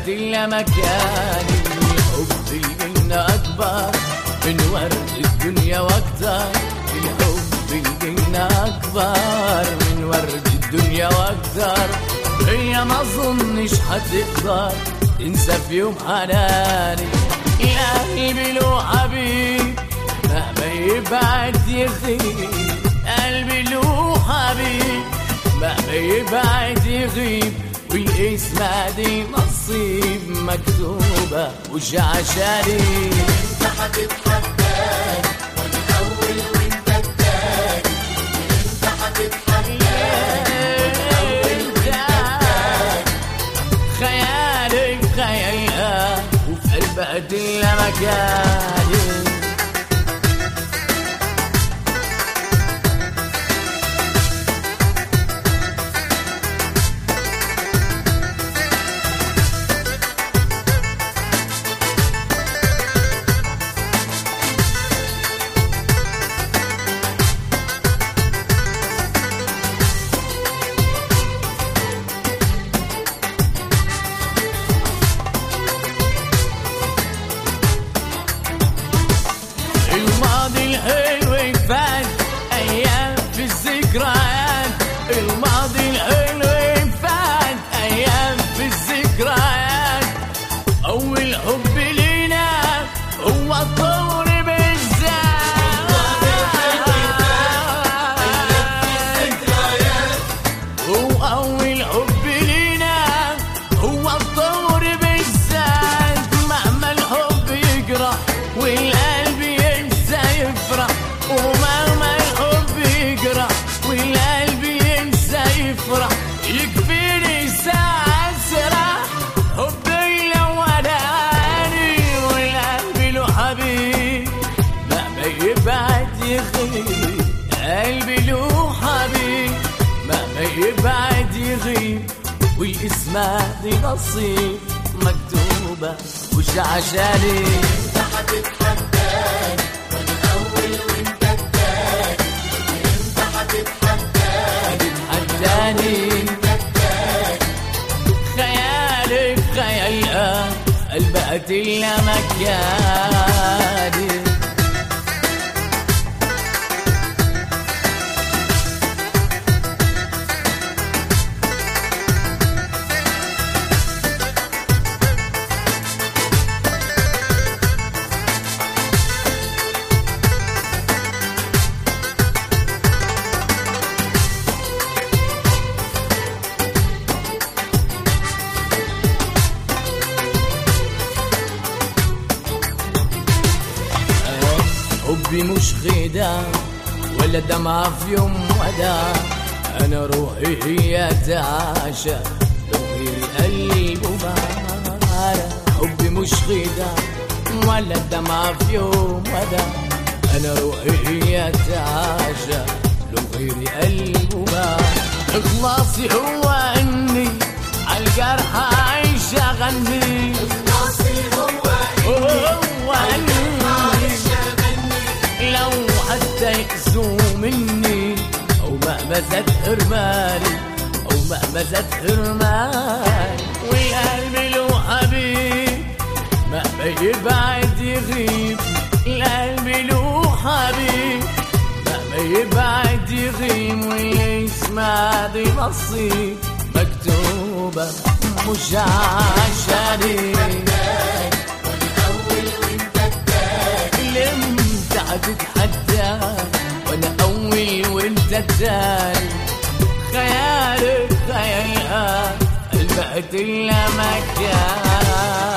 بقت إلا مكاني الحب اللي منا أكبر من ورد الدنيا وأكتر الحب اللي منا أكبر من ورد الدنيا وأكتر هي ما أظنش هتقدر تنسى في يوم حناني يا قلبي له حبيب مهما يبعد يغيب قلبي له حبيب مهما يبعد يغيب والاسم دي نصيب مكتوبة مش عشاني انت هتتحداني وانا الاول وانت التاني انت هتتحداني خيالي خيالها وفي قلبها إلا مكاني الماضي الحلو فات ايام في الذكريات الماضي الحلو فات ايام في الذكريات اول حب لينا هو الطور بالذات هو أول حب لينا هو الطور بالذات مهما الحب يجرح والقلب ينسى يفرح ومهما الحب يجرح والقلب ينسى يفرح يكفيني ساعة سرح حبي الأولاني والقلب له حبيب مهما يبعد يغيب قلبي له حبيب مهما يبعد يغيب والاسم دي نصيب مكتوبة مش عشاني انت هتتحداني وانا الاول وانت التاني انت هتتحداني تتحداني انت التاني خيالك خيالها قلبها إلا مكاني حبي مش خداع ولا دمعة في يوم وداع أنا روحي هي تعاشى لو غير قلبه معانا حبي مش خداع ولا دمعة في يوم وداع أنا روحي هي تعاشى لو غير قلبه معانا إخلاصي هو إني عالجرح عايش أغني ناصي هو هو إني لو حتى يأذوا مني أو مهما زاد حرماني أو مهما زاد حرماني والقلب له حبيب مهما يبعد يغيب القلب له حبيب مهما يبعد يغيب ويسمع دي نصيب مكتوبة مش عشاني الاول وانت التاني اللي انت هتتحدى وانا اول وانت التاني خيالك خيالها قلبك الا مكان